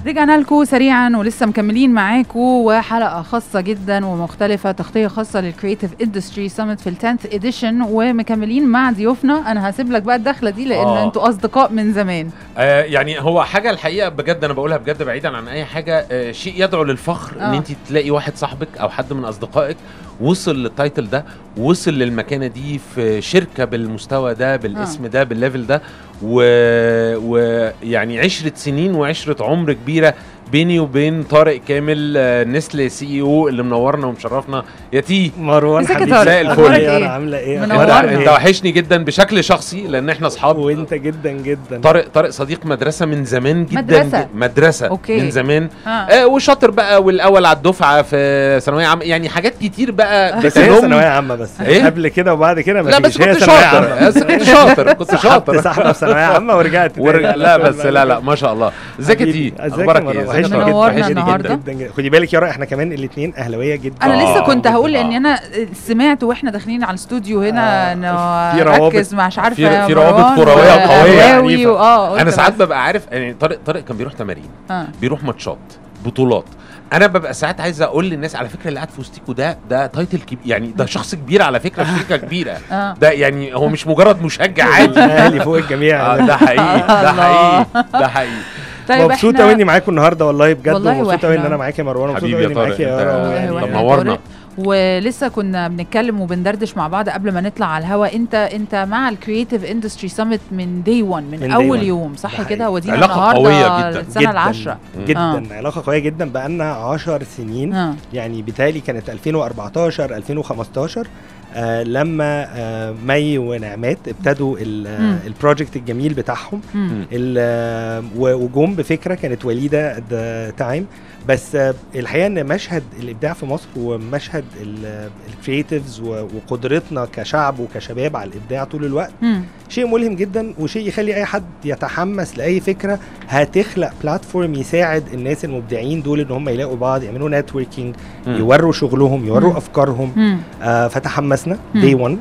رجعنا لكم سريعا ولسه مكملين معاكم وحلقه خاصه جدا ومختلفه تغطيه خاصه للكريتيف اندستري سمت في التنث اديشن ومكملين مع ضيوفنا انا هسيب لك بقى الدخله دي لان آه. انتوا اصدقاء من زمان آه يعني هو حاجه الحقيقه بجد انا بقولها بجد بعيدا عن اي حاجه آه شيء يدعو للفخر ان آه. انت تلاقي واحد صاحبك او حد من اصدقائك وصل للتايتل ده وصل للمكانه دي في شركه بالمستوى ده بالاسم ده بالليفل ده ويعني و يعني عشره سنين وعشره عمر كبيره بيني وبين طارق كامل آه، نسل سي اي او اللي منورنا ومشرفنا يا تي مروان ازيك يا حبيبي طارق؟ مساء الفل. أخبارك يا إيه؟ عامله ايه منورنا. أخبارك انت إيه؟ وحشني جدا بشكل شخصي لان احنا اصحاب وانت جدا جدا طارق طارق صديق مدرسه من زمان جدا مدرسة. ج- مدرسه أوكي. من زمان آه. آه وشاطر بقى والاول على الدفعه في ثانويه عامه يعني حاجات كتير بقى بس هي بتنم ثانويه عامه بس إيه؟ قبل كده وبعد كده لا مفيش بس هي كنت ثانوية شاطر عامة. بس كنت شاطر كنت سحبت شاطر سحبه في ثانويه عامه ورجعت تاني. ورجع لا بس لا لا ما شاء الله ازيك يا حبيبي. تي ازيك يا اخبارك ايه مروان؟ ازيك يا وحشني طارق؟ جدا، منورنا وحشني النهاردة. جدا. جدا جدا خدي بالك يا رأي احنا كمان الاثنين اهلاويه جدا انا آه، لسه كنت هقول آه. لان انا سمعت واحنا داخلين على الاستوديو هنا آه، انه في روابط- ركز مع مش عارفه في- يا في روابط مروان كروية قوية وأهلاوي عنيفة. وآه، قلت انا ساعات بس. ببقى عارف يعني طارق طارق كان بيروح تمارين آه. بيروح ماتشات بطولات انا ببقى ساعات عايز اقول للناس على فكره اللي قاعد في وسطيكوا ده ده تايتل كبير يعني ده شخص كبير على فكره في شركه كبيره آه. ده يعني هو مش مجرد مشجع عادي اهلي فوق الجميع آه ده حقيقي ده الله. حقيقي ده حقيقي طيب مبسوط إحنا- قوي اني معاكم النهارده والله بجد والله مبسوط قوي ان وإحنا. انا معاك يا مروان مبسوط حبيبي قوي يا اني طارق معاك يا انت رنا والله يعني. وإحنا طب نورنا طارق. ولسه كنا بنتكلم وبندردش مع بعض قبل ما نطلع على الهوا انت انت مع الكرييتيف اندستري سمت من دي 1 من, من day اول one. يوم صح ده كده حقيقي. ودينا علاقة النهارده قوية جداً. السنه جداً. العاشره جدا آه. علاقه قويه جدا بقالنا 10 سنين آه. يعني بالتالي كانت 2014 2015 آه لما آه مي ونعمات ابتدوا ال- آه، مم. البروجكت الجميل بتاعهم مم. ال- آه، و- وجم بفكره كانت وليده ذا تايم بس آه، الحقيقه ان مشهد الابداع في مصر ومشهد الكرييتيفز وقدرتنا كشعب وكشباب على الابداع طول الوقت مم. شيء ملهم جدا وشيء يخلي اي حد يتحمس لاي فكره هتخلق بلاتفورم يساعد الناس المبدعين دول ان هم يلاقوا بعض يعملوا نتوركينج مم. يوروا شغلهم يوروا مم. افكارهم مم. آه فتحمسنا مم. دي 1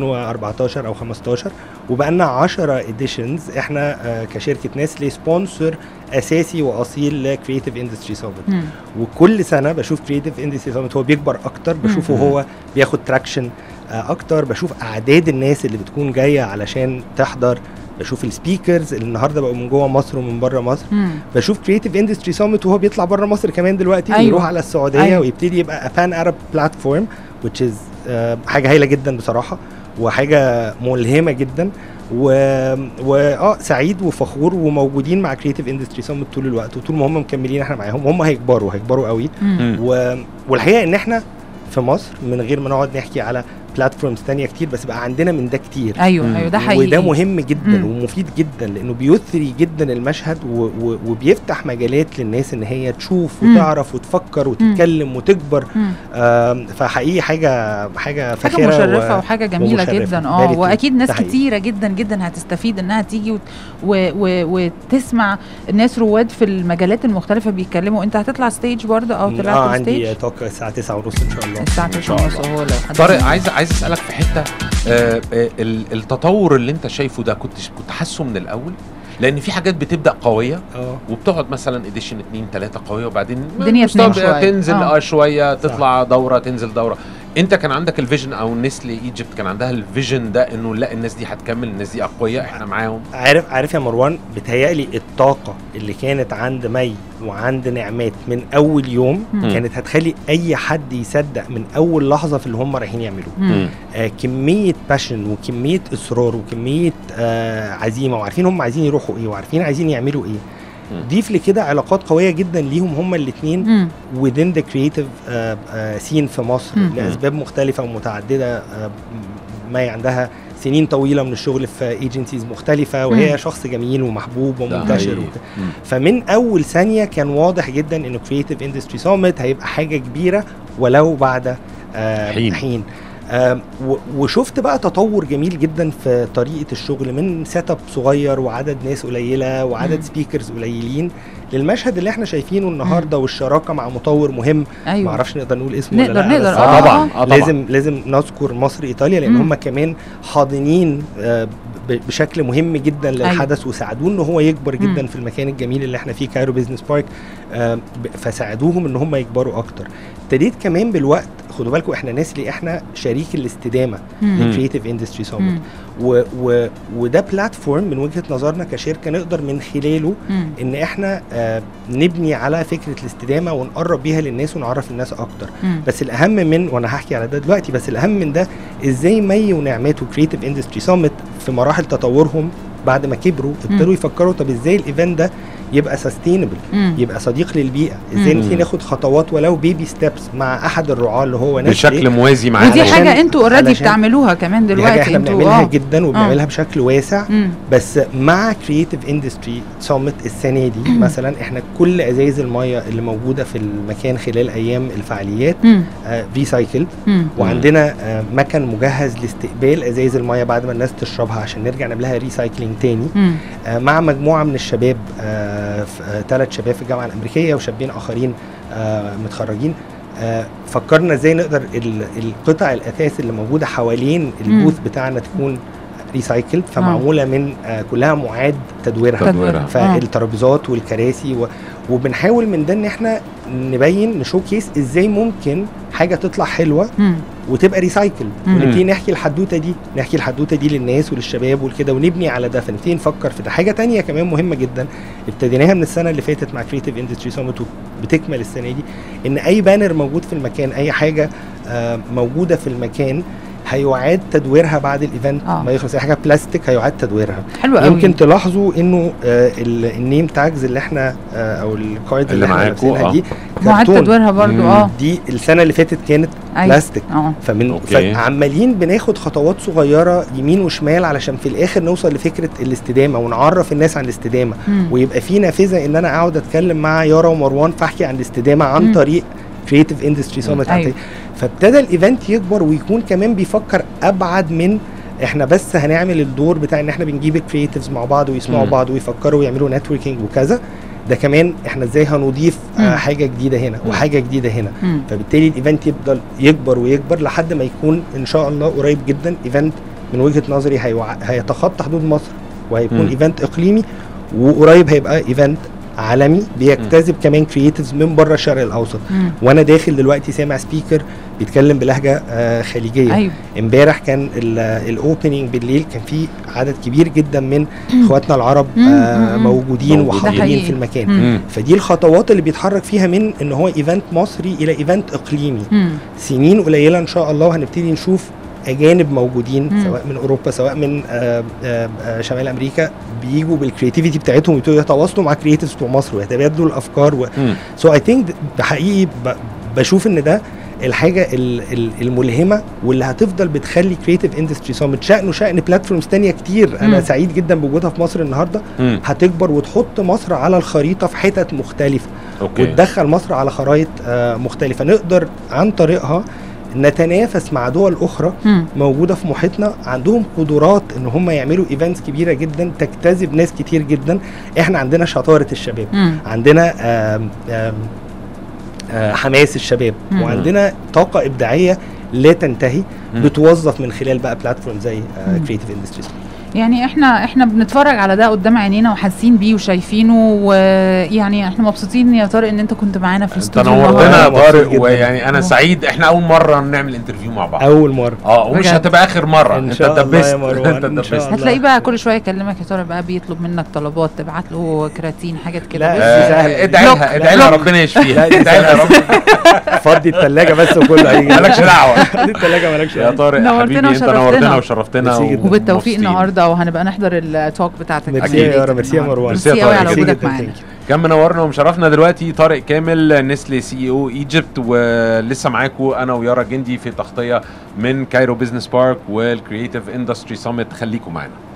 2014 او 15 وبقالنا 10 اديشنز احنا آه كشركه نسلي سبونسر اساسي واصيل لكريتيف اندستري سمت مم. وكل سنه بشوف كريتيف اندستري سمت هو بيكبر اكتر بشوفه مم. هو بياخد تراكشن اكتر بشوف اعداد الناس اللي بتكون جايه علشان تحضر بشوف السبيكرز اللي النهارده بقوا من جوه مصر ومن بره مصر مم. بشوف كريتيف اندستري سمت وهو بيطلع بره مصر كمان دلوقتي أيوة. ويروح على السعوديه أيوة. أيوة. ويبتدي يبقى بان ارب بلاتفورم which is آه، حاجه هايله جدا بصراحه وحاجه ملهمه جدا و... و... اه سعيد وفخور وموجودين مع كريتيف اندستري سمت طول الوقت وطول ما هم مكملين احنا معاهم هم هيكبروا هيكبروا قوي مم. مم. و... والحقيقه ان احنا في مصر من غير ما نقعد نحكي على بلاتفورمز تانية كتير بس بقى عندنا من ده كتير ايوه مم. ايوه ده حقيقي وده مهم جدا مم. ومفيد جدا لانه بيثري جدا المشهد و و وبيفتح مجالات للناس ان هي تشوف مم. وتعرف وتفكر وتتكلم وتكبر مم. آم، فحقيقي حاجه حاجه حاجه فاخره مشرفه و- وحاجه جميله ومشرفة. جدا اه Very true. واكيد ناس ده حقيقي. كتيره جدا جدا هتستفيد انها تيجي وت- و و وتسمع الناس رواد في المجالات المختلفه بيتكلموا انت هتطلع ستيج برضه او اه طلعت عندي ستيج توك الساعه 9 ونص ان شاء الله الساعه إن شاء 9 ونص الله. هو لو حد طارق عايز عايز اسالك في حته آه آه ال- التطور اللي انت شايفه ده كنت كنت حاسه من الاول لان في حاجات بتبدا قويه اه وبتقعد مثلا اديشن اتنين تلاته قويه وبعدين الدنيا مستوى تنام شوية. تنزل آه. اه شويه تطلع دوره تنزل دوره انت كان عندك الفيجن او نسلي ايجيبت كان عندها الفيجن ده انه لا الناس دي هتكمل الناس دي اقوياء احنا معاهم عارف عارف يا مروان بتهيألي الطاقة اللي كانت عند مي وعند نعمات من أول يوم مم. كانت هتخلي أي حد يصدق من أول لحظة في اللي هم رايحين يعملوه مم. آه كمية باشن وكمية إصرار وكمية آه عزيمة وعارفين هم عايزين يروحوا إيه وعارفين عايزين يعملوا إيه مم. ضيف لكده علاقات قوية جدا ليهم هم الاتنين مم. within the creative uh, uh, scene في مصر مم. لاسباب مختلفه ومتعدده uh, ما عندها سنين طويله من الشغل في ايجنسيز مختلفه وهي مم. شخص جميل ومحبوب ده ومنتشر حقيقي. وكده. مم. فمن اول ثانيه كان واضح جدا انه كريتيف اندستري سامت هيبقى حاجه كبيره ولو بعد آه حين. حين آم، و- وشفت بقى تطور جميل جدا في طريقه الشغل من سيت اب صغير وعدد ناس قليله وعدد مم. سبيكرز قليلين للمشهد اللي احنا شايفينه النهارده والشراكه مع مطور مهم ايوه معرفش نقدر نقول اسمه نقدر ولا لا نقدر بس اه آه، طبعا اه طبعا لازم لازم نذكر مصر ايطاليا لان مم. هم كمان حاضنين آه، ب- بشكل مهم جدا للحدث وساعدوه ان هو يكبر جدا مم. في المكان الجميل اللي احنا فيه كايرو بيزنس بارك آه، ب- فساعدوهم ان هم يكبروا اكتر ابتديت كمان بالوقت خدوا بالكم احنا ناس ليه احنا شريك الاستدامه مم. للكريتيف اندستري سامت مم. و و وده بلاتفورم من وجهه نظرنا كشركه نقدر من خلاله مم. ان احنا آه، نبني على فكره الاستدامه ونقرب بيها للناس ونعرف الناس اكتر مم. بس الاهم من وانا هحكي على ده دلوقتي بس الاهم من ده ازاي مي ونعمات وكريتيف اندستري سامت في مراحل تطورهم بعد ما كبروا ابتدوا يفكروا طب ازاي الايفنت ده يبقى سستينبل مم. يبقى صديق للبيئه ازاي مم. نبتدي ناخد خطوات ولو بيبي ستيبس مع احد الرعاه اللي هو ناس بشكل موازي معانا ودي علشان- حاجه انتوا اوريدي علشان- بتعملوها كمان دي حاجه دلوقتي احنا انتوا بنعملها اه جدا وبنعملها بشكل واسع مم. بس مع كرييتيف اندستري سامت السنه دي مثلا احنا كل ازايز الميه اللي موجوده في المكان خلال ايام الفعاليات مم. ريسايكل مم. وعندنا آه، مكن مجهز لاستقبال ازايز الميه بعد ما الناس تشربها عشان نرجع نعملها ريسايكلينج تاني مم. آه، مع مجموعه من الشباب ثلاث شباب في الجامعه الامريكيه وشابين اخرين آه، متخرجين آه، فكرنا ازاي نقدر ال- القطع الاثاث اللي موجوده حوالين البوث بتاعنا تكون ريسايكلد فمعموله من آه، كلها معاد تدويرها تدويرها. آه. فالترابيزات والكراسي و... وبنحاول من ده ان احنا نبين نشوكيس ازاي ممكن حاجه تطلع حلوه مم. وتبقى ريسايكل مم. ونبتدي نحكي الحدوته دي نحكي الحدوته دي للناس وللشباب والكده ونبني على ده فنبتدي نفكر في ده حاجه تانية كمان مهمه جدا ابتديناها من السنه اللي فاتت مع كريتيف اندستري سامت وبتكمل السنه دي ان اي بانر موجود في المكان اي حاجه آه، موجوده في المكان هيعاد تدويرها بعد الايفنت آه. ما يخلص اي حاجه بلاستيك هيعاد تدويرها حلو قوي يمكن تلاحظوا انه آه ال- النيم تاجز اللي احنا آه او الكارد اللي اللي, احنا معاكوا، لابسينها آه. دي معاد كرتون. تدويرها برضو مم. اه دي السنه اللي فاتت كانت أيوة. بلاستيك اه فمن أوكي. فعمالين بناخد خطوات صغيره يمين وشمال علشان في الاخر نوصل لفكره الاستدامه ونعرف الناس عن الاستدامه مم. ويبقى في نافذه ان انا اقعد اتكلم مع يارا ومروان فاحكي عن الاستدامه عن مم. طريق كريتيف اندستري سامت أيوة. فابتدى الايفنت يكبر ويكون كمان بيفكر ابعد من احنا بس هنعمل الدور بتاع ان احنا بنجيب الكريتيفز مع بعض ويسمعوا مم. بعض ويفكروا ويعملوا نتوركينج وكذا ده كمان احنا ازاي هنضيف مم. آه حاجه جديده هنا مم. وحاجه جديده هنا مم. فبالتالي الايفنت يفضل يكبر ويكبر لحد ما يكون ان شاء الله قريب جدا ايفنت من وجهه نظري هيوع... هيتخطى حدود مصر وهيكون مم. ايفنت اقليمي وقريب هيبقى ايفنت عالمي بيجتذب كمان كرييتيفز من بره الشرق الاوسط مم. وانا داخل دلوقتي سامع سبيكر بيتكلم بلهجه آه خليجيه ايوه امبارح كان الاوبننج بالليل كان في عدد كبير جدا من اخواتنا العرب مم. آه مم. موجودين موجودين. ده وحاضرين حقيقي. في المكان مم. مم. فدي الخطوات اللي بيتحرك فيها من ان هو ايفنت مصري الى ايفنت اقليمي مم. سنين قليله ان شاء الله هنبتدي نشوف اجانب موجودين مم. سواء من اوروبا سواء من آه، آه، آه، شمال امريكا بيجوا بالكرياتيفيتي بتاعتهم ويبتدوا يتواصلوا مع كرياتيفز بتوع مصر ويتبادلوا الافكار و... مم. سو اي ثينك بحقيقي ب... بشوف ان ده الحاجه ال- ال- الملهمه واللي هتفضل بتخلي كريتيف اندستري سامت شانه شان بلاتفورمز تانية كتير انا مم. سعيد جدا بوجودها في مصر النهارده مم. هتكبر وتحط مصر على الخريطه في حتت مختلفه اوكي وتدخل مصر على خرائط آه، مختلفه نقدر عن طريقها نتنافس مع دول اخرى مم. موجوده في محيطنا عندهم قدرات ان هم يعملوا ايفنتس كبيره جدا تجتذب ناس كتير جدا احنا عندنا شطاره الشباب مم. عندنا آم آم آه، حماس الشباب مم. وعندنا طاقه ابداعيه لا تنتهي مم. بتوظف من خلال بقى بلاتفورم زي مم. كريتيف اندستريز يعني احنا احنا بنتفرج على ده قدام عينينا وحاسين بيه وشايفينه ويعني احنا مبسوطين يا طارق ان انت كنت معانا في انت الاستوديو نورتنا النهارده يا مبسوط طارق جداً. ويعني انا سعيد احنا اول مره نعمل انترفيو مع بعض اول مره اه ومش بجد. هتبقى اخر مره إن انت شاء الله يا اتدبست مروان، انت إن شاء اتدبست الله. هتلاقيه بقى كل شويه يكلمك يا طارق بقى بيطلب منك طلبات تبعت له كراتين حاجات كده لا، بص. آه، سهلة. آه، ادعي بلوك. لها ادعي لها بلوك. ربنا يشفيها لا، دي ادعي لها سهلة. ربنا فضي الثلاجه بس وكله هيجي مالكش دعوه فضي الثلاجه مالكش يا دعوه طارق نورتنا حبيبي انت وشرفتنا. نورتنا وشرفتنا ميرسي جداً. وبالتوفيق ومبسوطين. النهارده وهنبقى نحضر التوك بتاعتك ميرسي يا يارا، ميرسي يا مروان. ميرسي ميرسي يا قوي طارق. على ميرسي وجودك جداً، معانا thank you. كان منورنا ومشرفنا دلوقتي طارق كامل نسلي سي او ايجيبت ولسه معاكم انا ويارا جندي في تغطيه من كايرو بزنس بارك والكرييتيف اندستري سامت خليكم معانا